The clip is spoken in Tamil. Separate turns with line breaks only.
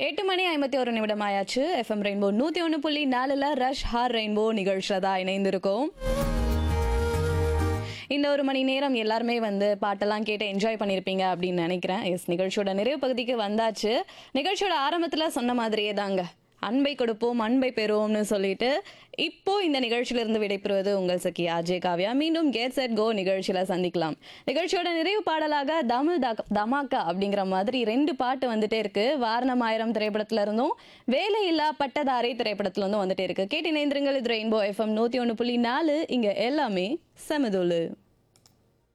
எட்டு மணி ஐம்பத்தி ஒரு நிமிடம் ஆயாச்சு எஃப்எம் ரெயின்போ நூற்றி ஒன்று புள்ளி நாலில் ரஷ் ஹார் ரெயின்போ நிகழ்ச்சியில் தான் இணைந்திருக்கோம் இந்த ஒரு மணி நேரம் எல்லாருமே வந்து பாட்டெல்லாம் கேட்டு என்ஜாய் பண்ணியிருப்பீங்க அப்படின்னு நினைக்கிறேன் எஸ் நிகழ்ச்சியோட நிறைவு பகுதிக்கு வந்தாச்சு நிகழ்ச்சியோட ஆரம்பத்தில் சொன்ன மாதிரியே தாங்க அன்பை கொடுப்போம் அன்பை பெறுவோம்னு சொல்லிட்டு இப்போ இந்த நிகழ்ச்சியிலிருந்து விடைபெறுவது உங்கள் சகி அஜய் காவ்யா மீண்டும் கேட் செட் கோ நிகழ்ச்சியில சந்திக்கலாம் நிகழ்ச்சியோட நிறைவு பாடலாக தமிழ் தக- தமாக்கா அப்படிங்கிற மாதிரி ரெண்டு பாட்டு வந்துட்டே இருக்கு வாரணம் ஆயிரம் திரைப்படத்துல இருந்தும் வேலையில்லா பட்டதாரி திரைப்படத்துல இருந்தும் வந்துட்டே இருக்கு கேட்டு இணைந்திருங்கள் இது ரெயின்போ எஃப்எம் நூத்தி ஒன்று புள்ளி நாலு இங்க எல்லாமே செமதுலு